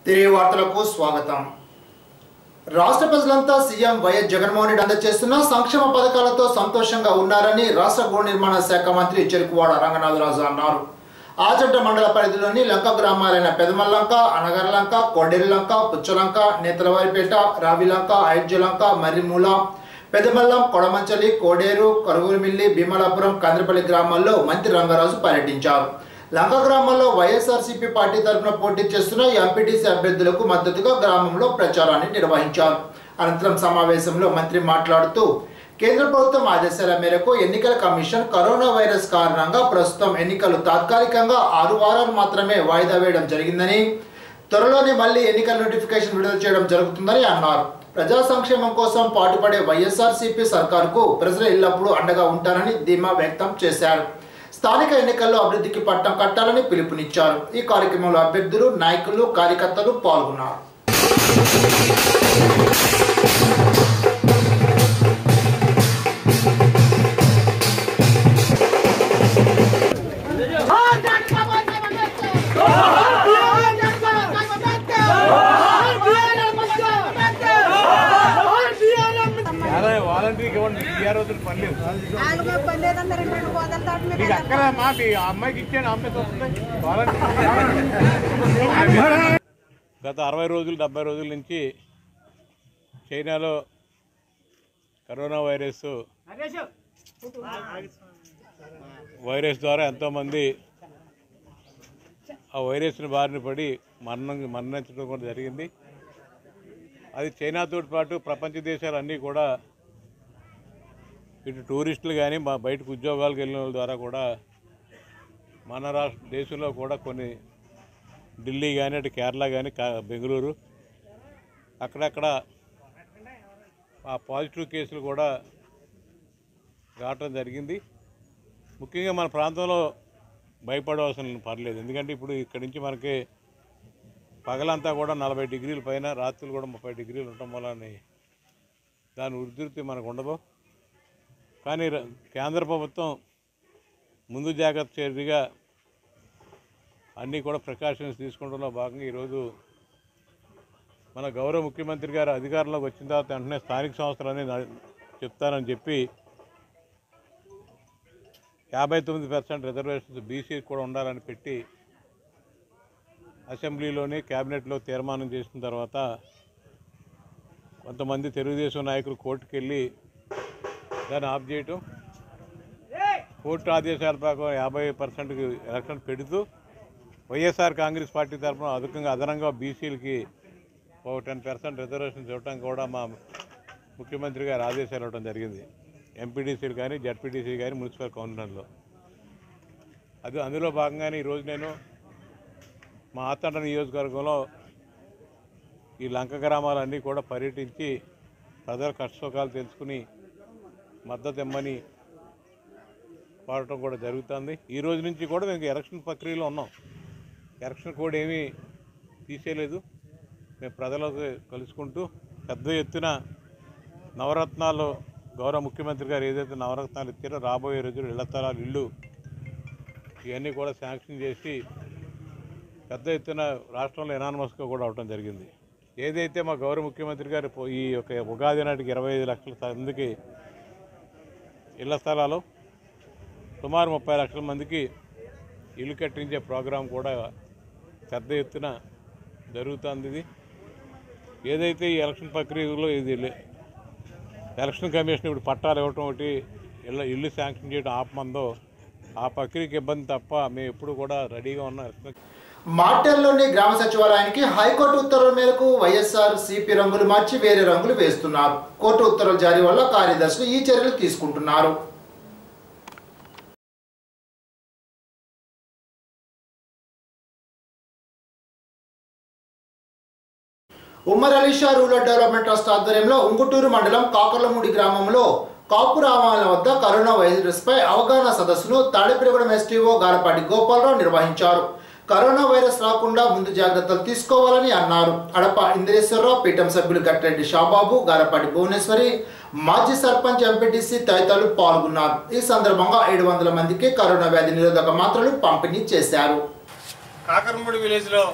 తిరిగి వార్తలకు స్వాగతం రాష్ట్ర ప్రజలంతా సీఎం వైఎస్ జగన్మోహన్ రెడ్డి అందజేస్తున్న సంక్షేమ పథకాలతో సంతోషంగా ఉన్నారని రాష్ట్ర గృహ నిర్మాణ శాఖ మంత్రి చెరుకువాడ రంగనాథరాజు అన్నారు ఆచంట మండల పరిధిలోని లంక గ్రామాలైన పెదమల్లంక అనగరలంక కొండేరులంక పుచ్చలంక నేతలవారిపేట రావిలంక అయోధ్యలంక మర్రిమూల పెదమల్లం కొడమంచలి కోడేరు కరుగురుమిల్లి భీమలాపురం కంద్రపల్లి గ్రామాల్లో మంత్రి రంగరాజు పర్యటించారు లంక గ్రామంలో వైఎస్ఆర్సీపీ పార్టీ తరఫున పోటీ చేస్తున్న ఎంపీటీసీ అభ్యర్థులకు మద్దతుగా గ్రామంలో ప్రచారాన్ని నిర్వహించారు అనంతరం సమావేశంలో మంత్రి మాట్లాడుతూ కేంద్ర ప్రభుత్వం ఆదేశాల మేరకు ఎన్నికల కమిషన్ కరోనా వైరస్ కారణంగా ప్రస్తుతం ఎన్నికలు తాత్కాలికంగా ఆరు వారాలు మాత్రమే వాయిదా వేయడం జరిగిందని త్వరలోనే మళ్ళీ ఎన్నికల నోటిఫికేషన్ విడుదల చేయడం జరుగుతుందని అన్నారు ప్రజా సంక్షేమం కోసం పాటుపడే వైఎస్ఆర్సీపీ సర్కార్కు ప్రజలు ఎల్లప్పుడూ అండగా ఉంటారని ధీమా వ్యక్తం చేశారు స్థానిక ఎన్నికల్లో అభివృద్ధికి పట్టం కట్టాలని పిలుపునిచ్చారు ఈ కార్యక్రమంలో అభ్యర్థులు నాయకులు కార్యకర్తలు పాల్గొన్నారు వాలంటీర్కి ఇవ్వండి బీఆర్ రోజులు పని లేదు నాలుగో పనిలేదన్న రెండు రెండు బోధలు తోట మీద మీకు అక్కడ మా మీ అమ్మాయికి ఇచ్చాను అమ్మాయి వస్తుంది వాలంటీర్ గత అరవై రోజులు డెబ్బై రోజుల నుంచి చైనాలో కరోనా వైరస్ వైరస్ ద్వారా ఎంతోమంది ఆ వైరస్ని బారిన పడి మరణం మరణించడం కూడా జరిగింది అది చైనాతో పాటు ప్రపంచ దేశాలు అన్నీ కూడా ఇటు టూరిస్టులు కానీ మా బయటకు ఉద్యోగాలకు వెళ్ళిన వాళ్ళ ద్వారా కూడా మన రాష్ట్ర దేశంలో కూడా కొన్ని ఢిల్లీ కానీ అటు కేరళ కానీ కా- బెంగళూరు అక్కడక్కడ ఆ పాజిటివ్ కేసులు కూడా రావటం జరిగింది ముఖ్యంగా మన ప్రాంతంలో భయపడవలసిన పర్లేదు ఎందుకంటే ఇప్పుడు ఇక్కడి నుంచి మనకి పగలంతా కూడా నలభై డిగ్రీల పైన రాత్రులు కూడా ముప్పై డిగ్రీలు ఉండటం వల్ల దాని ఉధృతి మనకు ఉండదు కానీ ర- కేంద్ర ప్రభుత్వం ముందు జాగ్రత్త చర్యగా అన్నీ కూడా ప్రికాషన్స్ తీసుకోవడంలో భాగంగా ఈరోజు మన గౌరవ ముఖ్యమంత్రి గారు అధికారంలోకి వచ్చిన తర్వాత వెంటనే స్థానిక సంస్థలన్నీ న- చెప్తానని చెప్పి యాభై తొమ్మిది పర్సెంట్ రిజర్వేషన్స్ బీసీకి కూడా ఉండాలని పెట్టి అసెంబ్లీలోని క్యాబినెట్లో తీర్మానం చేసిన తర్వాత కొంతమంది తెలుగుదేశం నాయకులు కోర్టుకు వెళ్ళి దాన్ని ఆఫ్ చేయటం కోర్టు ఆదేశాల ప్రకారం యాభై పర్సెంట్కి ఎలక్షన్ పెడుతూ వైఎస్ఆర్ కాంగ్రెస్ పార్టీ తరఫున అధికంగా అదనంగా బీసీలకి ఒక టెన్ పర్సెంట్ రిజర్వేషన్స్ ఇవ్వడం కూడా మా ముఖ్యమంత్రి గారు ఆదేశాలు ఇవ్వడం జరిగింది ఎంపీడీసీలు కానీ జడ్పీటీసీ కానీ మున్సిపల్ కౌన్సిలర్లో అది అందులో భాగంగానే ఈరోజు నేను మా ఆతండ నియోజకవర్గంలో ఈ లంక గ్రామాలన్నీ కూడా పర్యటించి ప్రజల కష్టసుఖాలు తెలుసుకుని మద్దతు ఇమ్మని పాడటం కూడా జరుగుతుంది ఈ రోజు నుంచి కూడా మేము ఎలక్షన్ ప్రక్రియలో ఉన్నాం ఎలక్షన్ కోడ్ ఏమీ తీసేయలేదు మేము ప్రజలకు కలుసుకుంటూ పెద్ద ఎత్తున నవరత్నాలు గౌరవ ముఖ్యమంత్రి గారు ఏదైతే నవరత్నాలు ఇచ్చారో రాబోయే రోజులు ఇళ్ల స్థలాలు ఇల్లు ఇవన్నీ కూడా శాంక్షన్ చేసి పెద్ద ఎత్తున రాష్ట్రంలో ఎనానమస్గా కూడా అవడం జరిగింది ఏదైతే మా గౌరవ ముఖ్యమంత్రి గారు పో- ఈ యొక్క ఉగాది నాటికి ఇరవై ఐదు లక్షల మందికి ఇళ్ల స్థలాలు సుమారు ముప్పై లక్షల మందికి ఇల్లు కట్టించే ప్రోగ్రాం కూడా పెద్ద ఎత్తున జరుగుతుంది ఇది ఏదైతే ఈ ఎలక్షన్ ప్రక్రియలో ఇది లే- ఎలక్షన్ కమిషన్ ఇప్పుడు పట్టాలు ఇవ్వటం ఒకటి ఇళ్ళ ఇల్లు శాంక్షన్ చేయడం ఆపమందో ఆ ప్రక్రియకి ఇబ్బంది తప్ప మేము ఎప్పుడు కూడా రెడీగా ఉన్నాం ఎలక్షన్ మార్టెల్లోని గ్రామ సచివాలయానికి హైకోర్టు ఉత్తర్వుల మేరకు వైఎస్ఆర్ సిపి రంగులు మార్చి వేరే రంగులు వేస్తున్నారు కోర్టు ఉత్తర్వుల జారీ వల్ల కార్యదర్శులు ఈ చర్యలు తీసుకుంటున్నారు Ummar Alisha rural development trust ఆధ్వర్యంలో ఉంగుటూరు మండలం కాకర్లమూడి గ్రామంలో కాపు రామాల వద్ద కరోనా వైరస్ పై అవగాహన సదస్సును తాడిపిరగూడెం ఎస్టీఓ గారపాటి గోపాలరావు నిర్వహించారు కరోనా వైరస్ రాకుండా ముందు జాగ్రత్తలు తీసుకోవాలని అన్నారు అడప ఇంద్రేశ్వరరావు పీఠం సభ్యులు గట్టిరెడ్డి షాబాబు గారపాటి భువనేశ్వరి మాజీ సర్పంచ్ ఎంపీటీసీ తదితరులు పాల్గొన్నారు ఈ సందర్భంగా ఏడు వందల మందికి కరోనా వ్యాధి నిరోధక మాత్రలు పంపిణీ చేశారు కాకరమూడి విలేజ్లో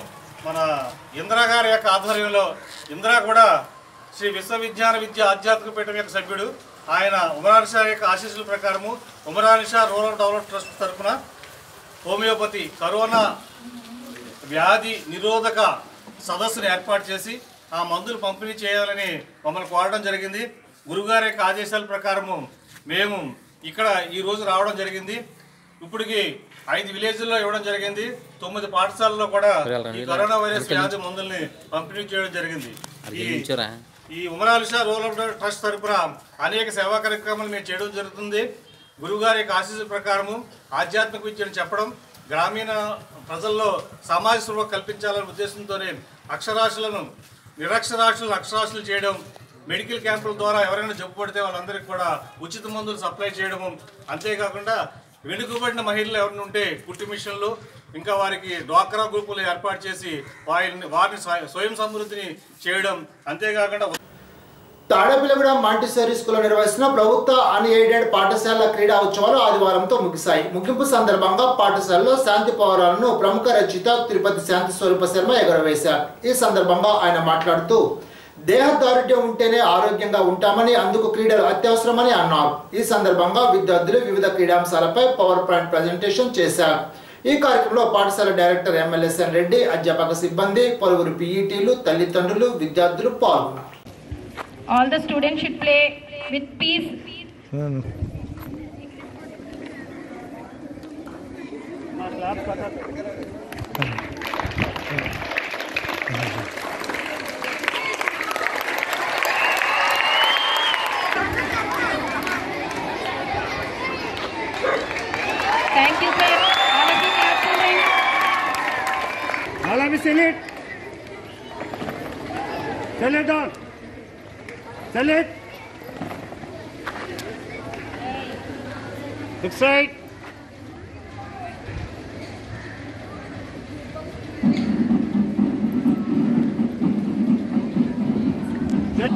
మన ఇందిరా గారి యొక్క ఆధ్వర్యంలో ఇందిరా కూడా శ్రీ విశ్వవిజ్ఞాన విద్య ఆధ్యాత్మిక పీఠం యొక్క సభ్యుడు ఆయన ఉమరానిషా యొక్క ఆశీస్సుల ప్రకారము ఉమరానిషా రూరల్ డెవలప్ ట్రస్ట్ తరఫున హోమియోపతి కరోనా వ్యాధి నిరోధక సదస్సును ఏర్పాటు చేసి ఆ మందులు పంపిణీ చేయాలని మమ్మల్ని కోరడం జరిగింది గురుగారి యొక్క ఆదేశాల ప్రకారము మేము ఇక్కడ ఈ రోజు రావడం జరిగింది ఇప్పటికి ఐదు విలేజ్ల్లో ఇవ్వడం జరిగింది తొమ్మిది పాఠశాలల్లో కూడా ఈ కరోనా వైరస్ వ్యాధి మందుల్ని పంపిణీ చేయడం జరిగింది ఈ ఈ ఉమరాలిషా రూరల్ ట్రస్ట్ తరపున అనేక సేవా కార్యక్రమాలు మేము చేయడం జరుగుతుంది గురువుగారి యొక్క ఆశీస్సుల ప్రకారము ఆధ్యాత్మిక విద్యను చెప్పడం గ్రామీణ ప్రజల్లో సమాజ స్పృహ కల్పించాలనే ఉద్దేశంతోనే అక్షరాస్యులను నిరక్షరాస్యులను అక్షరాస్యులు చేయడం మెడికల్ క్యాంపుల ద్వారా ఎవరైనా జబ్బు పడితే వాళ్ళందరికీ కూడా ఉచిత మందులు సప్లై చేయడము అంతేకాకుండా వెనుకబడిన మహిళలు ఎవరైనా ఉంటే కుట్టి మిషన్లు ఇంకా వారికి డ్వాక్రా గ్రూపులు ఏర్పాటు చేసి వారిని వారిని స్వయం- స్వయం సమృద్ధిని చేయడం అంతేకాకుండా తాడేపల్లిగూడెం మాంటిసోరీ స్కూల్లో నిర్వహిస్తున్న ప్రభుత్వ అన్ఎయిడెడ్ పాఠశాల క్రీడా ఉత్సవాలు ఆదివారంతో ముగిశాయి ముగింపు సందర్భంగా పాఠశాలలో శాంతి పౌరాలను ప్రముఖ రచయిత తిరుపతి శాంతి స్వరూప శర్మ ఎగురవేశారు ఈ సందర్భంగా ఆయన మాట్లాడుతూ దేహదారుఢ్యం ఉంటేనే ఆరోగ్యంగా ఉంటామని అందుకు క్రీడలు అత్యవసరమని అన్నారు ఈ సందర్భంగా విద్యార్థులు వివిధ క్రీడాంశాలపై పవర్ పాయింట్ ప్రజెంటేషన్ చేశారు ఈ కార్యక్రమంలో పాఠశాల డైరెక్టర్ ఎమ్మెల్యేసన్ రెడ్డి అధ్యాపక సిబ్బంది పలువురు పీఈటీలు తల్లిదండ్రులు విద్యార్థులు పాల్గొన్నారు all the students should play with peace thank you sir all of you class children All of you salute. Salute down. Salute. Look side. Sit.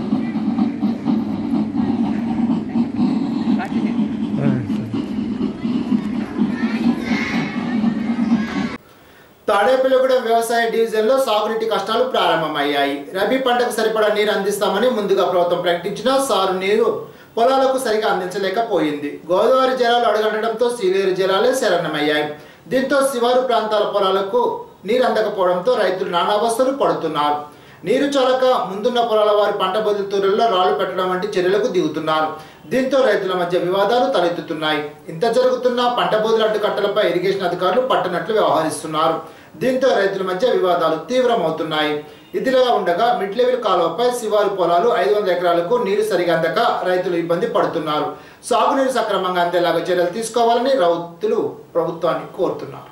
Tadepalligudem వ్యవసాయ డివిజన్లో సాగునీటి కష్టాలు ప్రారంభమయ్యాయి రబీ పంటకు సరిపడా నీరు అందిస్తామని ముందుగా ప్రభుత్వం ప్రకటించిన సారు నీరు పొలాలకు సరిగా అందించలేకపోయింది గోదావరి జలాలు అడుగంటడంతో సీలేరు జలాలే శరణమయ్యాయి దీంతో శివారు ప్రాంతాల పొలాలకు నీరు అందకపోవడంతో రైతులు నానావస్థలు పడుతున్నారు నీరు చాలక ముందున్న పొలాల వారి పంట బదులు తూరుల్లో రాళ్లు పెట్టడం వంటి చర్యలకు దిగుతున్నారు దీంతో రైతుల మధ్య వివాదాలు తలెత్తుతున్నాయి ఇంత జరుగుతున్న పంట బదులు అడ్డుకట్టలపై ఇరిగేషన్ అధికారులు పట్టనట్లు వ్యవహరిస్తున్నారు దీంతో రైతుల మధ్య వివాదాలు తీవ్రమవుతున్నాయి ఇదిలా ఉండగా మిడ్ లెవెల్ కాలువపై శివారు పొలాలు ఐదు వందల ఎకరాలకు నీరు సరిగా అందక రైతులు ఇబ్బంది పడుతున్నారు సాగునీరు సక్రమంగా అందేలాగా చర్యలు తీసుకోవాలని రైతులు ప్రభుత్వాన్ని కోరుతున్నారు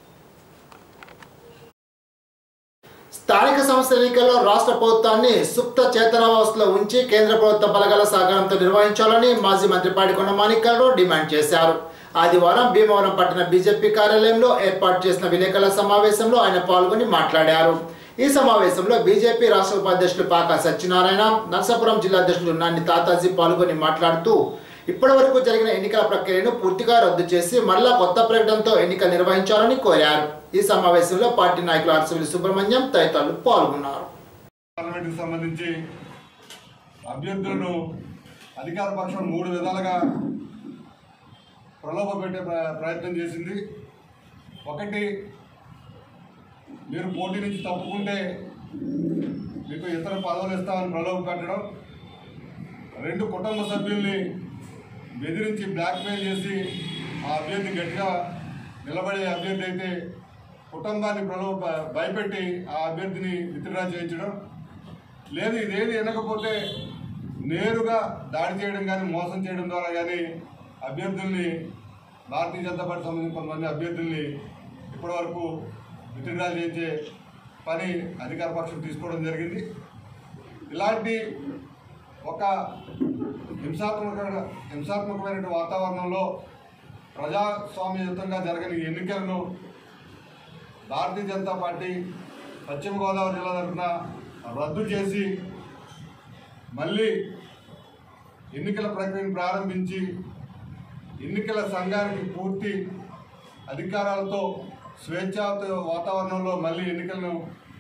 స్థానిక సంస్థ ఎన్నికల్లో రాష్ట్ర ప్రభుత్వాన్ని సుప్త చేతనావస్థలో ఉంచి కేంద్ర ప్రభుత్వ బలగాల సహకారంతో నిర్వహించాలని మాజీ మంత్రి పాడికొండ మాణిక్యాలరావు డిమాండ్ చేశారు ఆదివారం భీమవరం పట్టణ బీజేపీ కార్యాలయంలో ఏర్పాటు చేసిన విలేకరుల సమావేశంలో ఆయన పాల్గొని మాట్లాడారు ఈ సమావేశంలో బీజేపీ రాష్ట్ర ఉపాధ్యక్షులు పాక సత్యనారాయణ నర్సాపురం జిల్లా అధ్యక్షులు నాని తాతాజీ పాల్గొని మాట్లాడుతూ ఇప్పటి వరకు జరిగిన ఎన్నికల ప్రక్రియను పూర్తిగా రద్దు చేసి మరలా కొత్త ప్రకటనతో ఎన్నికలు నిర్వహించాలని కోరారు ఈ సమావేశంలో పార్టీ నాయకులు అరసవిల్లి సుబ్రహ్మణ్యం తదితరులు పాల్గొన్నారు పార్లమెంట్కి సంబంధించి అభ్యర్థులను అధికార పక్షం మూడు విధాలుగా ప్రలోభ పెట్టే ప్ర- ప్రయత్నం చేసింది ఒకటి మీరు పోటీ నుంచి తప్పుకుంటే మీకు ఇతర పదవులు ఇస్తామని ప్రలోభ పెట్టడం రెండు కుటుంబ సభ్యుల్ని బెదిరించి బ్లాక్మెయిల్ చేసి ఆ అభ్యర్థి గట్టిగా నిలబడే అభ్యర్థి అయితే కుటుంబాన్ని ప్రలోభ భయపెట్టి ఆ అభ్యర్థిని విత్డ్రా చేయించడం లేదు ఇదేది వినకపోతే నేరుగా దాడి చేయడం కానీ మోసం చేయడం ద్వారా కానీ అభ్యర్థుల్ని భారతీయ జనతా పార్టీ సంబంధించిన కొంతమంది అభ్యర్థుల్ని ఇప్పటివరకు విత్డ్రా చేయించే పని అధికార పక్షం తీసుకోవడం జరిగింది ఇలాంటి ఒక హింసాత్మక హింసాత్మకమైన వాతావరణంలో ప్రజాస్వామ్యయుతంగా జరగని ఎన్నికలను భారతీయ జనతా పార్టీ పశ్చిమ గోదావరి జిల్లా తరఫున రద్దు చేసి మళ్ళీ ఎన్నికల ప్రక్రియను ప్రారంభించి ఎన్నికల సంఘానికి పూర్తి అధికారాలతో స్వేచ్ఛాయుత వాతావరణంలో మళ్ళీ ఎన్నికలను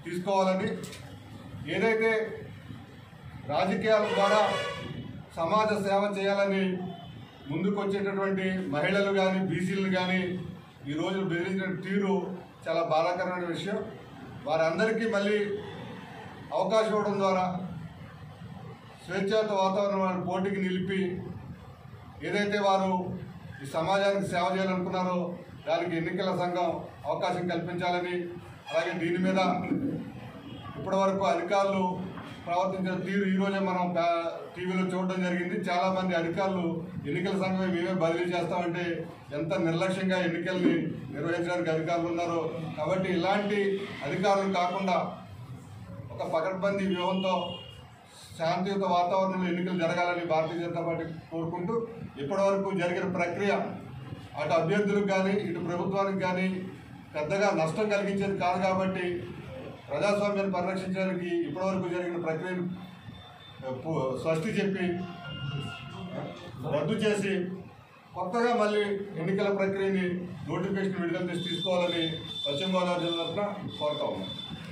తీసుకోవాలని ఏదైతే రాజకీయాల ద్వారా సమాజ సేవ చేయాలని ముందుకు వచ్చేటటువంటి మహిళలు కానీ బీసీలు కానీ ఈరోజు బెదిరించిన తీరు చాలా బాధాకరమైన విషయం వారందరికీ మళ్ళీ అవకాశం ఇవ్వడం ద్వారా స్వేచ్ఛాత వాతావరణం వారి పోటీకి నిలిపి ఏదైతే వారు ఈ సమాజానికి సేవ చేయాలనుకున్నారో దానికి ఎన్నికల సంఘం అవకాశం కల్పించాలని అలాగే దీని మీద ఇప్పటివరకు అధికారులు ప్రవర్తించిన తీరు ఈరోజే మనం పా- టీవీలో చూడడం జరిగింది చాలా మంది అధికారులు ఎన్నికల సంఘమే మేమే బదిలీ చేస్తామంటే ఎంత నిర్లక్ష్యంగా ఎన్నికల్ని నిర్వహించడానికి అధికారులు ఉన్నారో కాబట్టి ఇలాంటి అధికారులు కాకుండా ఒక పకడ్బందీ వ్యూహంతో శాంతియుత వాతావరణంలో ఎన్నికలు జరగాలని భారతీయ జనతా పార్టీ కోరుకుంటూ ఇప్పటివరకు జరిగిన ప్రక్రియ అటు అభ్యర్థులకు కానీ ఇటు ప్రభుత్వానికి కానీ పెద్దగా నష్టం కలిగించేది కాదు కాబట్టి ప్రజాస్వామ్యాన్ని పరిరక్షించడానికి ఇప్పటివరకు జరిగిన ప్రక్రియను ఆ, పు- స్వస్తి చెప్పి రద్దు చేసి కొత్తగా మళ్ళీ ఎన్నికల ప్రక్రియని నోటిఫికేషన్ విడుదల చేసి తీసుకోవాలని పశ్చిమ గోదావరి జిల్లా తరఫున కోరుతా ఉన్నాం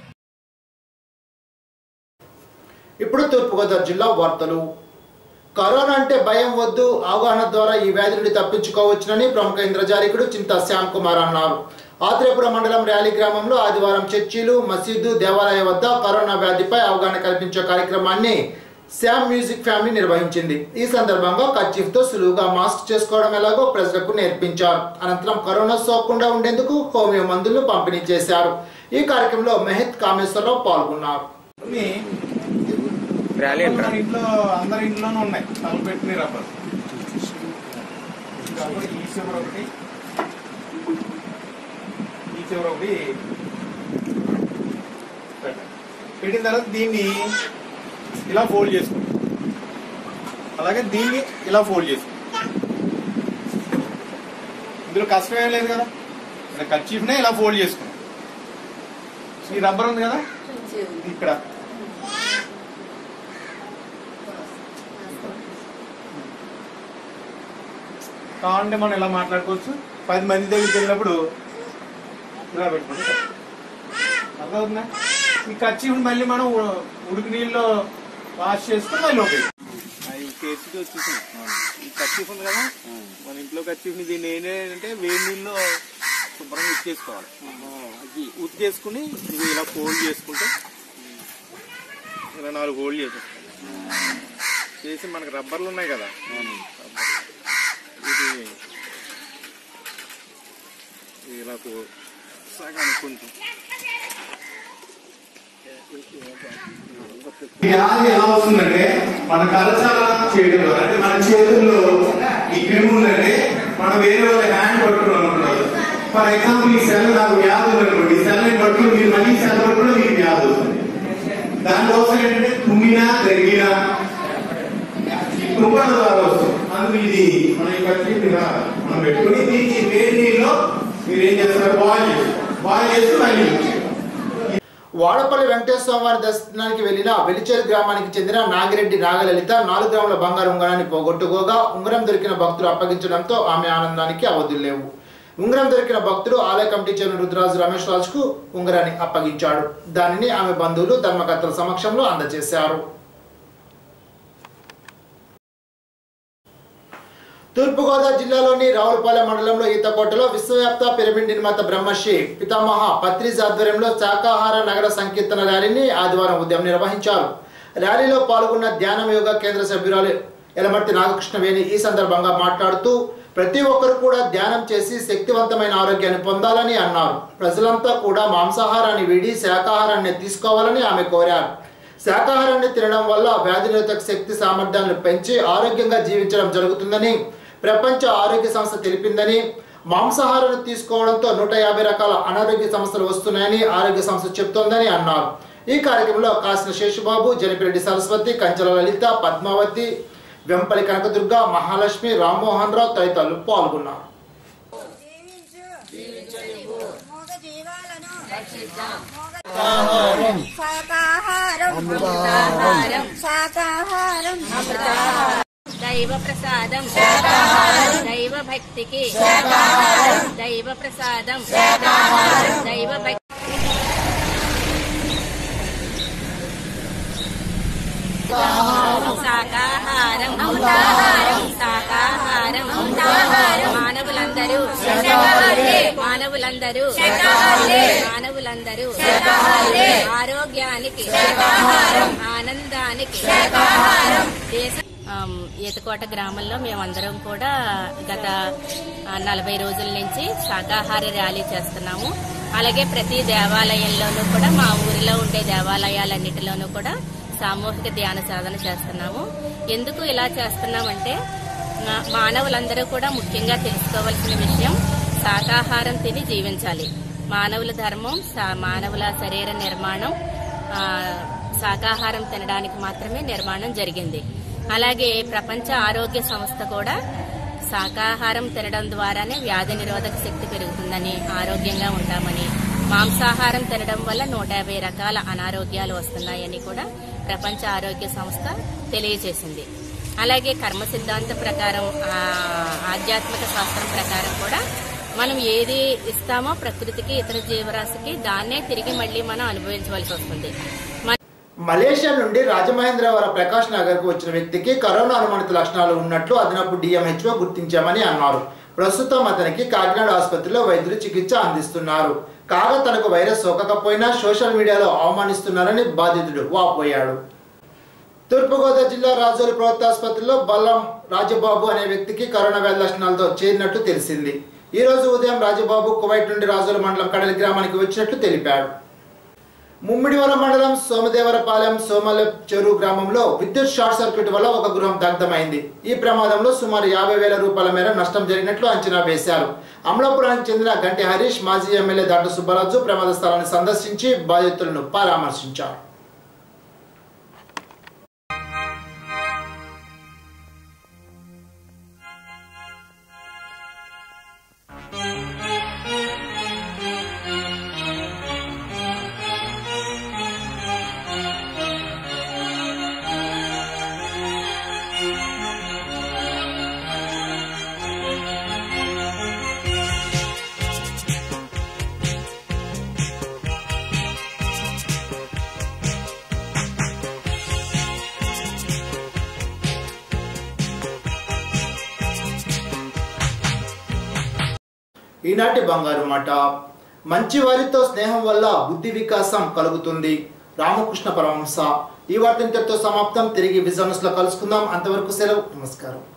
ఇప్పుడు తూర్పుగోదావరి జిల్లా వార్తలు కరోనా అంటే భయం వద్దు అవగాహన ద్వారా ఈ వ్యాధి నుండి తప్పించుకోవచ్చునని ప్రముఖ ఇంద్రజాలికుడు చింతా శ్యామ్ కుమార్ అన్నారు ఆత్రేపురం మండలం ర్యాలీ గ్రామంలో ఆదివారం చర్చిలు మసీదు దేవాలయ వద్ద కరోనా వ్యాధిపై అవగాహన కల్పించే కార్యక్రమాన్ని శ్యామ్ మ్యూజిక్ ఫ్యామిలీ నిర్వహించింది ఈ సందర్భంగా కర్చీఫ్తో సులువుగా మాస్క్ చేసుకోవడం ఎలాగో ప్రజలకు నేర్పించారు అనంతరం కరోనా సోకకుండా ఉండేందుకు హోమియో మందులను పంపిణీ చేశారు ఈ కార్యక్రమంలో మెహత్ కామేశ్వరరావు పాల్గొన్నారు అందరి ఇంట్లో అందరి ఇంట్లోనూ ఉన్నాయి తల పెట్టిన రబ్బర్ కాబట్టి ఈ చివర ఒకటి ఈ చివర ఒకటి పెట్టండి. పెట్టిన తర్వాత దీన్ని ఇలా ఫోల్డ్ చేసుకోండి అలాగే దీన్ని ఇలా ఫోల్డ్ చేసుకోండి ఇందులో కష్టం ఏం లేదు కదా ఇలా కర్చీఫ్నే ఇలా ఫోల్డ్ చేసుకోండి ఈ రబ్బర్ ఉంది కదా ఇక్కడ కావాలంటే మనం ఇలా మాట్లాడుకోవచ్చు పది మంది దగ్గరికి వెళ్ళినప్పుడు ఇలా పెట్టుకుంటే అర్థమవుతుందా ఈ కర్చీఫ్ మళ్ళీ మనం ఉ- ఉడికి నీళ్ళలో వాష్ చేసుకుని మళ్ళీ ఓకే కేసుకి వచ్చేసింది ఈ కర్చీఫ్ ఉంది కదా మన ఇంట్లో కర్చీఫ్ ని దీన్ని ఏంటంటే వేడి నీళ్ళలో శుభ్రంగా ఉతికేసుకోవాలి ఉతికేసుకుని ఇది ఇలా ఫోల్డ్ చేసుకుంటే ఇలా నాలుగు ఫోల్డ్ చేసేసుకోవాలి చేసి మనకి రబ్బర్లు ఉన్నాయి కదా ఇది ఇది ఇలా కూ- సగానికి కొంచెం వ్యాధి ఎలా వస్తుందంటే మన కరచాలనం చేయడం ద్వారా అంటే మన చేతుల్లో ఈ క్రిమి ఉందంటే మనం వేరే వాళ్ళ హ్యాండ్ పట్టుకున్నాం అనుకున్నాం ఫర్ ఎగ్జాంపుల్ ఈ సెల్ నాకు వ్యాధి ఉందనుకోండి ఈ సెల్ పట్టుకుని మీరు మళ్ళీ ఈ సెల్ పట్టుకుని మీకు వ్యాధి వస్తుంది దానికోసం ఏంటంటే తుమ్మినా తరిగినా ఈ తుమ్మల ద్వారా వస్తుంది అందుకు ఇది మన ఈ కత్తి ఇలా మనం పెట్టుకుని దీన్ని వేడి నీళ్ళలో మీరు ఏం చేస్తారు బాయిల్ చేస్తారు బాయిల్ చేసి మళ్ళీ use చేయాలి. వాడపల్లి వెంకటేశ్వర వారి దర్శనానికి వెళ్లిన వెలిచేరు గ్రామానికి చెందిన నాగిరెడ్డి నాగలలిత నాలుగు గ్రాముల బంగారు ఉంగరాన్ని పోగొట్టుకోగా ఉంగరం దొరికిన భక్తులు అప్పగించడంతో ఆమె ఆనందానికి అవధులు లేవు ఉంగరం దొరికిన భక్తుడు ఆలయ కమిటీ చైర్మన్ రుద్రాజు రమేష్ రాజుకు ఉంగరాన్ని అప్పగించాడు దానిని ఆమె బంధువులు ధర్మకర్తల సమక్షంలో అందజేశారు తూర్పుగోదావరి జిల్లాలోని రావులపాలెం మండలంలో ఈతకోటలో విశ్వవ్యాప్త పిరమిడ్ నిర్మాత బ్రహ్మశ్రీ పితామహ పత్రిజ్ ఆధ్వర్యంలో శాకాహార నగర సంకీర్తన ర్యాలీని ఆదివారం ఉదయం నిర్వహించారు ర్యాలీలో పాల్గొన్న ధ్యానం యోగ కేంద్ర సభ్యురాలు ఎలమర్తి నాగకృష్ణవేణి ఈ సందర్భంగా మాట్లాడుతూ ప్రతి ఒక్కరు కూడా ధ్యానం చేసి శక్తివంతమైన ఆరోగ్యాన్ని పొందాలని అన్నారు ప్రజలంతా కూడా మాంసాహారాన్ని వీడి శాకాహారాన్ని తీసుకోవాలని ఆమె కోరారు శాకాహారాన్ని తినడం వల్ల వ్యాధి నిరోధక శక్తి సామర్థ్యాలను పెంచి ఆరోగ్యంగా జీవించడం జరుగుతుందని ప్రపంచ ఆరోగ్య సంస్థ తెలిపిందని మాంసాహారాన్ని తీసుకోవడంతో నూట యాభై రకాల అనారోగ్య సమస్యలు వస్తున్నాయని ఆరోగ్య సంస్థ చెప్తోందని అన్నారు ఈ కార్యక్రమంలో కాసిన శేషుబాబు జనిపిరెడ్డి సరస్వతి కంచెల లలిత పద్మావతి వెంపలి కనకదుర్గ మహాలక్ష్మి రామ్మోహన్ రావు తదితరులు పాల్గొన్నారు మోగ జీవాలను శాకాహారం శాకాహారం దైవ ప్రసాదం దైవ భక్తికి దైవ ప్రసాదం దైవ భక్తి శాకాహారం అమృతాహారం శాకాహారం అమృతాహారం మానవులందరూ శాకాహారులే మానవులందరూ శాకాహారులే మానవులందరూ శాకాహారులే ఆరోగ్యానికి శాకాహారం ఆనందానికి శాకాహారం దేశ ఆమ్, ఈతకోట గ్రామంలో మేమందరం కూడా గత ఆ, నలభై రోజుల నుంచి శాకాహార ర్యాలీ చేస్తున్నాము అలాగే ప్రతి దేవాలయంలోనూ కూడా మా ఊరిలో ఉండే దేవాలయాలన్నిటిలోనూ కూడా సామూహిక ధ్యాన సాధన చేస్తున్నాము ఎందుకు ఇలా చేస్తున్నామంటే మా- మానవులందరూ కూడా ముఖ్యంగా తెలుసుకోవాల్సిన విషయం శాకాహారం తిని జీవించాలి మానవుల ధర్మం సా- మానవుల శరీర నిర్మాణం ఆ, శాకాహారం తినడానికి మాత్రమే నిర్మాణం జరిగింది అలాగే ప్రపంచ ఆరోగ్య సంస్థ కూడా శాకాహారం తినడం ద్వారానే వ్యాధి నిరోధక శక్తి పెరుగుతుందని ఆరోగ్యంగా ఉంటామని మాంసాహారం తినడం వల్ల నూట యాభై రకాల అనారోగ్యాలు వస్తున్నాయని కూడా ప్రపంచ ఆరోగ్య సంస్థ తెలియజేసింది అలాగే కర్మ సిద్ధాంత ప్రకారం ఆ, ఆధ్యాత్మిక శాస్త్రం ప్రకారం కూడా మనం ఏది ఇస్తామో ప్రకృతికి ఇతర జీవరాశికి దాన్నే తిరిగి మళ్ళీ మనం అనుభవించవలసి వస్తుంది మన మలేషియా నుండి రాజమహేంద్రవరం ప్రకాష్ నగర్ కు వచ్చిన వ్యక్తికి కరోనా అనుమానిత లక్షణాలు ఉన్నట్లు అదనపు డిఎంహెచ్ఓ గుర్తించామని అన్నారు ప్రస్తుతం అతనికి కాకినాడ ఆసుపత్రిలో వైద్యులు చికిత్స అందిస్తున్నారు కాగా తనకు వైరస్ సోకకపోయినా సోషల్ మీడియాలో అవమానిస్తున్నారని బాధితుడు వాపోయాడు తూర్పుగోదావరి జిల్లా రాజోలు ప్రభుత్వ ఆసుపత్రిలో బల్లం రాజబాబు అనే వ్యక్తికి కరోనా వ్యాధి లక్షణాలతో చేరినట్టు తెలిసింది ఈ రోజు ఉదయం రాజబాబు కువైట్ నుండి రాజోలు మండలం కడలి గ్రామానికి వచ్చినట్లు తెలిపాడు ముమ్మిడివరం మండలం సోమదేవరపాలెం సోమల చెరువు గ్రామంలో విద్యుత్ షార్ట్ సర్క్యూట్ వల్ల ఒక గృహం దగ్ధమైంది ఈ ప్రమాదంలో సుమారు యాభై వేల రూపాయల మేర నష్టం జరిగినట్లు అంచనా వేశారు అమలాపురానికి చెందిన గంటి హరీష్ మాజీ ఎమ్మెల్యే దాట సుబ్బరాజు ప్రమాద స్థలాన్ని సందర్శించి బాధితులను పరామర్శించారు ఈనాటి బంగారు మాట మంచి వారితో స్నేహం వల్ల బుద్ధి వికాసం కలుగుతుంది రామకృష్ణ పరమహంస ఈ వార్త ఇంతటితో సమాప్తం తిరిగి విజనస్ లో కలుసుకుందాం అంతవరకు సెలవు నమస్కారం